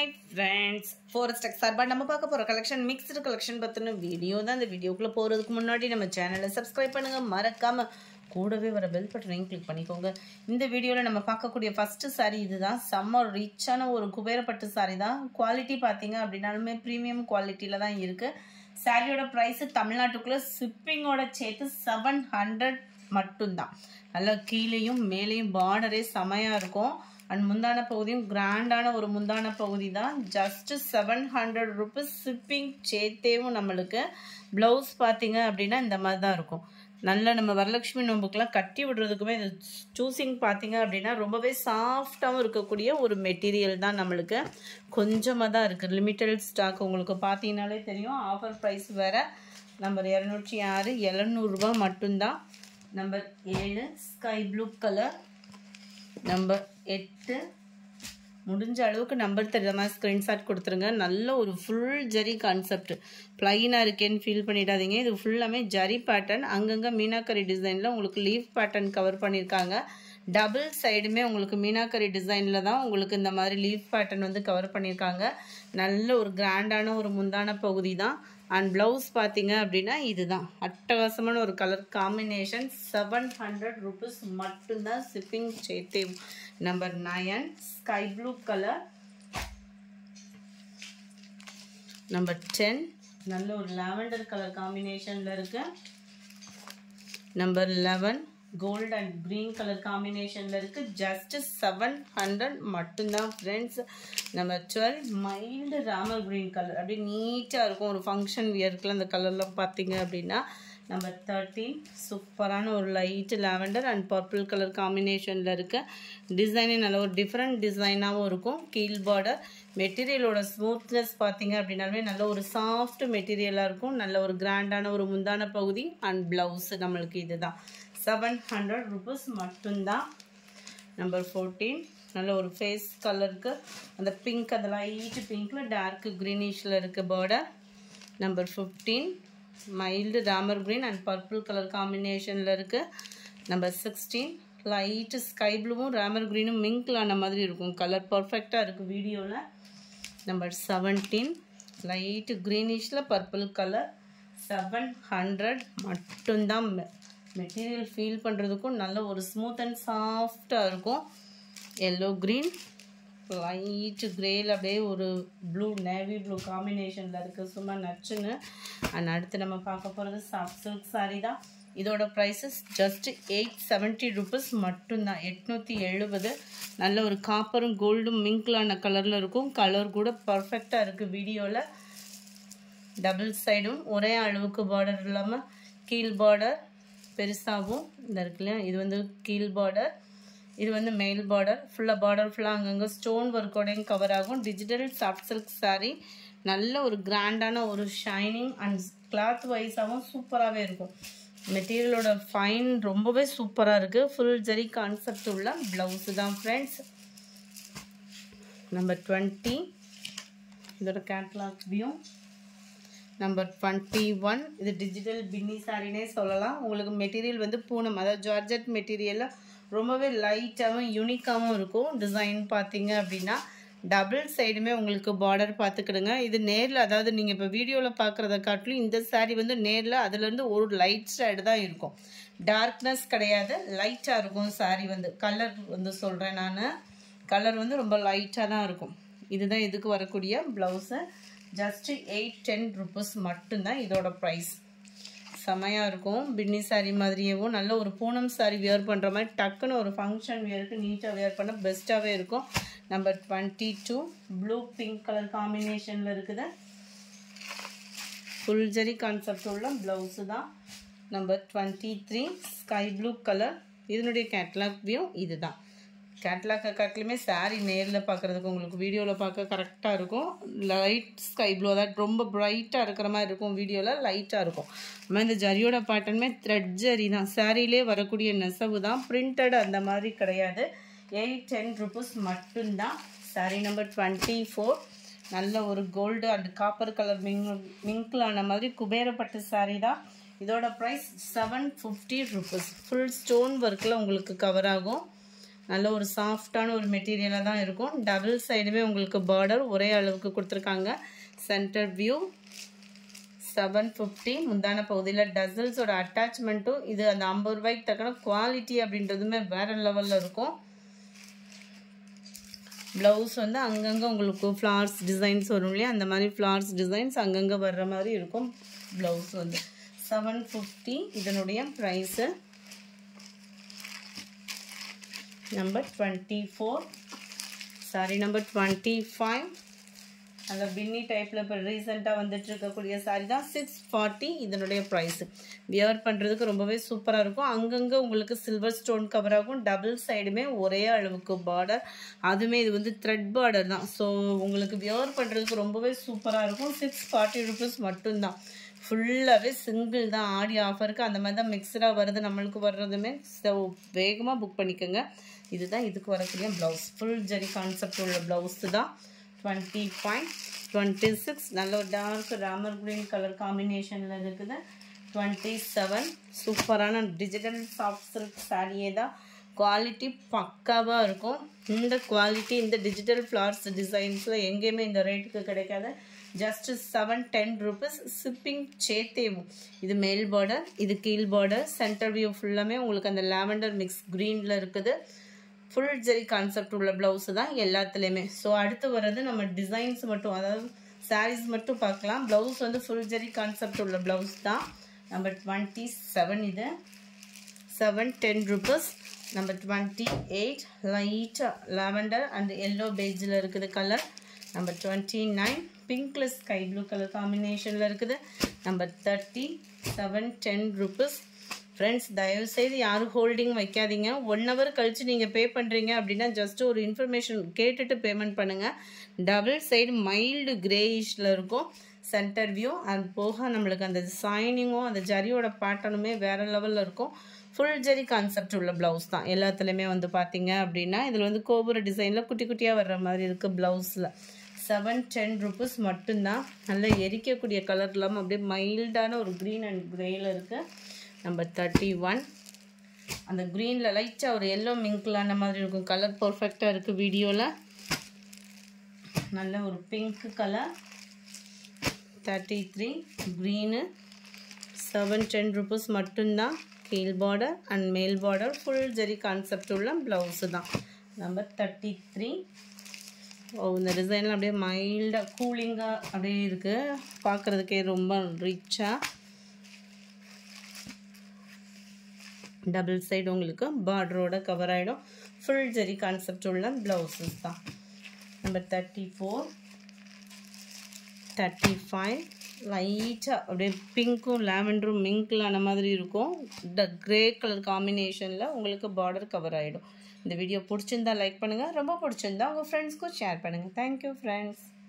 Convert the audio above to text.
hi friends forest tech சார்பா நம்ம பார்க்க போகிற கலெக்ஷன் மிக்ஸ்டு கலெக்ஷன் பற்றின வீடியோ தான் இந்த வீடியோக்குள்ளே போகிறதுக்கு முன்னாடி நம்ம சேனலை சப்ஸ்கிரைப் பண்ணுங்கள் மறக்காமல் கூடவே வர பெல் பட்டனையும் கிளிக் பண்ணிக்கோங்க இந்த வீடியோவில் நம்ம பார்க்கக்கூடிய ஃபஸ்ட்டு சாரீ இதுதான் செம்ம ரிச்சான ஒரு குபேரப்பட்டு சாரீ தான் குவாலிட்டி பார்த்தீங்க அப்படின்னாலுமே ப்ரீமியம் குவாலிட்டியில் தான் இருக்குது சாரியோட ப்ரைஸு தமிழ்நாட்டுக்குள்ளே ஷிப்பிங்கோட சேர்த்து செவன் ஹண்ட்ரட் மட்டும்தான் நல்லா கீழேயும் மேலேயும் பார்டரே செமையாக இருக்கும் அண்ட் முந்தான பகுதியும் கிராண்டான ஒரு முந்தான பகுதி தான் just seven hundred rupees shipping சேர்த்தேவும் நம்மளுக்கு ப்ளவுஸ் பார்த்தீங்க அப்படின்னா இந்த மாதிரி தான் இருக்கும் நல்ல நம்ம வரலட்சுமி நோம்புக்கெலாம் கட்டி விடுறதுக்குமே இந்த சூஸிங் பார்த்தீங்க அப்படின்னா ரொம்பவே சாஃப்டாகவும் இருக்கக்கூடிய ஒரு மெட்டீரியல் தான் நம்மளுக்கு கொஞ்சமாக தான் இருக்குது லிமிட்டட் ஸ்டாக் உங்களுக்கு பார்த்தீங்கனாலே தெரியும் ஆஃபர் ப்ரைஸ் வேறு நம்பர் இரநூற்றி ஆறு எழுநூறுபா மட்டும்தான் நம்பர் ஏழு ஸ்கை ப்ளூ கலர் நம்பர் எட்டு முடிஞ்ச அளவுக்கு நம்பர் தெரியாத மாதிரி ஸ்க்ரீன்ஷாட் கொடுத்துருங்க நல்ல ஒரு ஃபுல் ஜரி கான்செப்ட் ப்ளைனாக இருக்கேன்னு ஃபீல் பண்ணிடாதீங்க இது ஃபுல்லாமே ஜரி பேட்டர்ன் அங்கங்கே மீனாக்கரி டிசைனில் உங்களுக்கு லீஃப் பேட்டர்ன் கவர் பண்ணியிருக்காங்க டபுள் சைடுமே உங்களுக்கு மீனாக்கரி டிசைனில் தான் உங்களுக்கு இந்த மாதிரி லீஃப் பேட்டர்ன் வந்து கவர் பண்ணியிருக்காங்க நல்ல ஒரு கிராண்டான ஒரு முந்தான பகுதி தான் அண்ட் ப்ளவுஸ் பார்த்தீங்க அப்படின்னா இதுதான் அட்டகாசமான ஒரு colour combination seven hundred rupees மட்டும்தான் ஷிப்பிங் சேர்த்தே number nine sky blue colour number ten நல்ல ஒரு லாவெண்டர் கலர் காம்பினேஷனில் இருக்கு number eleven gold and green colour காம்பினேஷனில் இருக்குது ஜஸ்ட் செவன் ஹண்ட்ரட் மட்டும்தான் friends number twelve mild Ramar green colour அப்படியே நீட்டாக இருக்கும் ஒரு ஃபங்க்ஷன் வியர்க்கில் அந்த கலர்லாம் பார்த்தீங்க அப்படின்னா நம்பர் தேர்ட்டீன் சூப்பரான ஒரு light lavender and purple colour காம்பினேஷனில் இருக்க டிசைனே நல்ல ஒரு டிஃப்ரெண்ட் டிசைனாகவும் இருக்கும் கீழ் பார்டர் மெட்டீரியலோட ஸ்மூத்னஸ் பார்த்தீங்க அப்படின்னாலுமே நல்ல ஒரு சாஃப்ட் மெட்டீரியலாக இருக்கும் நல்ல ஒரு கிராண்டான ஒரு முந்தான பகுதி அண்ட் ப்ளவுஸு நம்மளுக்கு இதுதான் செவன் ஹண்ட்ரட் ருபீஸ் மட்டும்தான் நம்பர் ஃபோர்டீன் நல்ல ஒரு ஃபேஸ் கலருக்கு அந்த பிங்க் அந்த லைட்டு பிங்க்கில் டார்க் க்ரீனிஷில் இருக்க border number fifteen mild Ramar green and purple colour காம்பினேஷனில் இருக்குது நம்பர் சிக்ஸ்டீன் லைட்டு ஸ்கை ப்ளூவும் ராமர் க்ரீனும் மிங்கில் ஆன மாதிரி இருக்கும் கலர் பர்ஃபெக்டாக இருக்குது வீடியோவில் நம்பர் செவன்டீன் லைட்டு க்ரீனிஷில் பர்பிள் கலர் செவன் ஹண்ட்ரட் மட்டும்தான் மெட்டீரியல் ஃபீல் பண்ணுறதுக்கும் நல்ல ஒரு ஸ்மூத் அண்ட் சாஃப்டாக இருக்கும் எல்லோ க்ரீன் லைட்டு க்ரேயில் அப்படியே ஒரு ப்ளூ நேவி ப்ளூ காம்பினேஷனில் இருக்குது சும்மா நச்சுன்னு அண்ட் அடுத்து நம்ம பார்க்க போகிறது சாஃப்ட் சில்க் சாரீ தான் இதோட prices just eight seventy rupees மட்டும்தான் எட்நூற்றி எழுபது நல்ல ஒரு காப்பரும் கோல்டும் மிங்க்லான கலரில் இருக்கும் கலர் கூட பர்ஃபெக்டாக இருக்குது வீடியோவில் டபுள் சைடும் ஒரே அளவுக்கு பார்டர் இல்லாமல் கீழ் பார்டர் பெருசாகவும் இந்த இருக்கு இல்லையா இது வந்து கீழ் பார்டர் இது வந்து மெயில் பார்டர் ஃபுல்லாக பார்டர் ஃபுல்லாக அங்கங்கே ஸ்டோன் ஒர்க்கோடையும் கவர் ஆகும் டிஜிட்டல் சாஃப்ட் சில்க் சாரீ நல்ல ஒரு கிராண்டான ஒரு ஷைனிங் அண்ட் கிளாத் வைஸாகவும் சூப்பராகவே இருக்கும் மெட்டீரியலோட ஃபைன் ரொம்பவே சூப்பராக இருக்குது ஃபுல் ஜெரி கான்செப்ட் உள்ள ப்ளவுஸு தான் ஃப்ரெண்ட்ஸ் நம்பர் டுவெண்ட்டி இதோட catalogue view number twenty one இது டிஜிட்டல் பின்னி சாரினே சொல்லலாம் உங்களுக்கு மெட்டீரியல் வந்து பூனம் அதாவது ஜார்ஜட் மெட்டீரியலில் ரொம்பவே லைட்டாகவும் யூனிக்காகவும் இருக்கும் டிசைன் பார்த்தீங்க அப்படின்னா டபுள் சைடுமே உங்களுக்கு பார்டர் பார்த்துக்கிடுங்க இது நேரில் அதாவது நீங்கள் இப்போ வீடியோவில் பார்க்குறத காட்டிலும் இந்த சாரீ வந்து நேரில் அதுலேருந்து ஒரு லைட் ஷேடு தான் இருக்கும் டார்க்னஸ் கிடையாது லைட்டாக இருக்கும் சாரீ வந்து கலர் வந்து சொல்கிறேன் நான் கலர் வந்து ரொம்ப லைட்டாக தான் இருக்கும் இதுதான் இதுக்கு வரக்கூடிய blouse just eight ten rupees மட்டும்தான் இதோட ப்ரைஸ் செமையாக இருக்கும் பின்னி சாரீ மாதிரியேவும் நல்ல ஒரு பூனம் சாரீ வியர் பண்ணுற மாதிரி டக்குன்னு ஒரு ஃபங்க்ஷன் வியருக்கு நீட்டாக வியர் பண்ண பெஸ்ட்டாகவே இருக்கும் number twenty two blue pink colour காம்பினேஷனில் இருக்குது ஃபுல் ஜரி கான்செப்ட் உள்ள ப்ளவுஸு தான் number twenty three sky blue colour இதனுடைய கேட்லாக் வியூ இது தான் கேட்லாக்கை காட்டிலுமே சாரீ நேரில் பார்க்குறதுக்கு உங்களுக்கு வீடியோவில் பார்க்க கரெக்டாக இருக்கும் லைட் ஸ்கை ப்ளூ அதாவது ரொம்ப ப்ரைட்டாக இருக்கிற மாதிரி இருக்கும் வீடியோவில் லைட்டாக இருக்கும் நம்ம இந்த ஜரியோட பேட்டர்னுமே த்ரெட் ஜரி தான் சாரீலே வரக்கூடிய நெசவு தான் பிரிண்டட் அந்த மாதிரி கிடையாது எயிட் டென் ருபீஸ் மட்டும்தான் சாரீ நம்பர் டுவெண்ட்டி ஃபோர் நல்ல ஒரு gold and copper colour ming மிங்கிளான மாதிரி குபேரப்பட்டு சாரீ தான் இதோட price seven fifty rupees full stone ஒர்க்கில் உங்களுக்கு கவர் ஆகும் நல்ல ஒரு சாஃப்டான ஒரு மெட்டீரியலாக தான் இருக்கும் டபுள் சைடுமே உங்களுக்கு பார்டர் ஒரே அளவுக்கு கொடுத்துருக்காங்க சென்டர் வியூ செவன் ஃபிஃப்டி முந்தான பகுதியில் டசல்ஸோட அட்டாச்மெண்ட்டும் இது அந்த ஐம்பது ரூபாய்க்கு தக்கன குவாலிட்டி அப்படின்றதுமே வேறு லெவலில் இருக்கும் ப்ளவுஸ் வந்து அங்கங்கே உங்களுக்கு ஃப்ளார்ஸ் டிசைன்ஸ் வரும் இல்லையா அந்த மாதிரி ஃப்ளார்ஸ் டிசைன்ஸ் அங்கங்கே வர்ற மாதிரி இருக்கும் ப்ளவுஸ் வந்து செவன் ஃபிஃப்டி இதனுடைய price number twenty four sari number twenty five அந்த பின்னி டைப்பில் இப்போ ரீசெண்டாக வந்துட்டு இருக்கக்கூடிய சாரி தான் சிக்ஸ் ஃபார்ட்டி இதனுடைய ப்ரைஸு வியர் பண்ணுறதுக்கு ரொம்பவே சூப்பராக இருக்கும் அங்கங்கே உங்களுக்கு சில்வர் ஸ்டோன் கவர் ஆகும் டபுள் சைடுமே ஒரே அளவுக்கு பார்டர் அதுவுமே இது வந்து த்ரெட் பார்டர் தான் ஸோ உங்களுக்கு வியர் பண்ணுறதுக்கு ரொம்பவே சூப்பராக இருக்கும் சிக்ஸ் ஃபார்ட்டி ருபீஸ் மட்டும்தான் ஃபுல்லாகவே சிங்கிள் தான் ஆடி ஆஃபருக்கு அந்த மாதிரி தான் மிக்சடாக வருது நம்மளுக்கு வர்றதுமே ஸோ வேகமாக புக் பண்ணிக்கோங்க இதுதான் இதுக்கு வரக்கூடிய ப்ளவுஸ் ஃபுல் ஜரி கான்செப்ட் உள்ள ப்ளவுஸு தான் டுவெண்ட்டி ஃபைவ் டுவெண்ட்டி சிக்ஸ் நல்ல ஒரு டார்க் ராமர் க்ரீன் கலர் காம்பினேஷனில் இருக்குது டுவெண்ட்டி செவன் சூப்பரான டிஜிட்டல் சாஃப்ட் சில்க் சாரியே தான் குவாலிட்டி பக்காவாக இருக்கும் இந்த குவாலிட்டி இந்த டிஜிட்டல் ஃப்ளார்ஸ் டிசைன்ஸில் எங்கேயுமே இந்த ரேட்டுக்கு கிடைக்காது just seven ten rupees shipping சேர்த்தேவும் இது மேல் பார்டர் இது கீழ் பார்டர் சென்டர் வியூ ஃபுல்லாமே உங்களுக்கு அந்த லாவெண்டர் மிக்ஸ் க்ரீனில் இருக்குது ஃபுல் ஜெரி கான்செப்ட் உள்ள ப்ளவுஸு தான் எல்லாத்துலேயுமே ஸோ அடுத்து வர்றது நம்ம டிசைன்ஸ் மட்டும் அதாவது சாரீஸ் மட்டும் பார்க்கலாம் ப்ளவுஸ் வந்து ஃபுல் ஜெரி கான்செப்ட் உள்ள ப்ளவுஸ் தான் நம்பர் டுவெண்ட்டி செவன் இது seven ten rupees number twenty eight லைட்டாக லாவெண்டர் அண்ட் எல்லோ பேஜில் இருக்குது கலர் நம்பர் டுவெண்ட்டி நைன் பிங்க்ல ஸ்கை ப்ளூ கலர் காம்பினேஷனில் இருக்குது number thirty seven ten rupees friends தயவுசெய்து யாரும் ஹோல்டிங் வைக்காதீங்க ஒன் ஹவர் கழித்து நீங்கள் பே பண்ணுறீங்க அப்படின்னா ஜஸ்ட் ஒரு இன்ஃபர்மேஷன் கேட்டுட்டு பேமெண்ட் பண்ணுங்கள் டபுள் சைடு மைல்டு கிரேயிஷில் இருக்கும் சென்டர் வியூ அது போக நம்மளுக்கு அந்த சைனிங்கும் அந்த ஜரியோட பேட்டர்னுமே வேறு லெவலில் இருக்கும் ஃபுல் ஜரி கான்செப்ட் உள்ள ப்ளவுஸ் தான் எல்லாத்துலேயுமே வந்து பார்த்தீங்க அப்படின்னா இதில் வந்து கோபுர டிசைனில் குட்டி குட்டியாக வர்ற மாதிரி இருக்குது ப்ளவுஸில் செவன் டென் ருபீஸ் மட்டும்தான் நல்லா எரிக்கக்கூடிய கலர் இல்லாமல் அப்படியே மைல்டான ஒரு க்ரீன் அண்ட் க்ரேயில் இருக்குது நம்பர் தேர்ட்டி ஒன் அந்த க்ரீனில் லைட்டாக ஒரு எல்லோ மிங்க்லான மாதிரி இருக்கும் கலர் பர்ஃபெக்டாக இருக்குது வீடியோவில் நல்ல ஒரு pink colour thirty three green seven ten rupees மட்டும்தான் கீழ் பார்டர் அண்ட் மேல் பார்டர் ஃபுல் ஜெரி கான்செப்ட் உள்ள ப்ளவுஸு தான் நம்பர் தேர்ட்டி த்ரீ ஓ இந்த டிசைனில் அப்படியே மைல்டாக கூலிங்காக அப்படியே இருக்குது பார்க்குறதுக்கே ரொம்ப ரிச்சாக டபுள் சைடு உங்களுக்கு பார்டரோட கவர் ஆகிடும் ஃபுல் ஜெரி கான்செப்ட் உள்ள ப்ளவுஸஸ் தான் number thirty four thirty five லைட்டாக அப்படியே பிங்க்கும் லேவெண்டரும் மிங்க்லான மாதிரி இருக்கும் த க்ரே கலர் காம்பினேஷனில் உங்களுக்கு பார்டர் கவர் ஆகிடும் இந்த வீடியோ பிடிச்சிருந்தா லைக் பண்ணுங்கள் ரொம்ப பிடிச்சிருந்தா உங்கள் ஃப்ரெண்ட்ஸ்க்கும் ஷேர் பண்ணுங்கள் தேங்க்யூ ஃப்ரெண்ட்ஸ்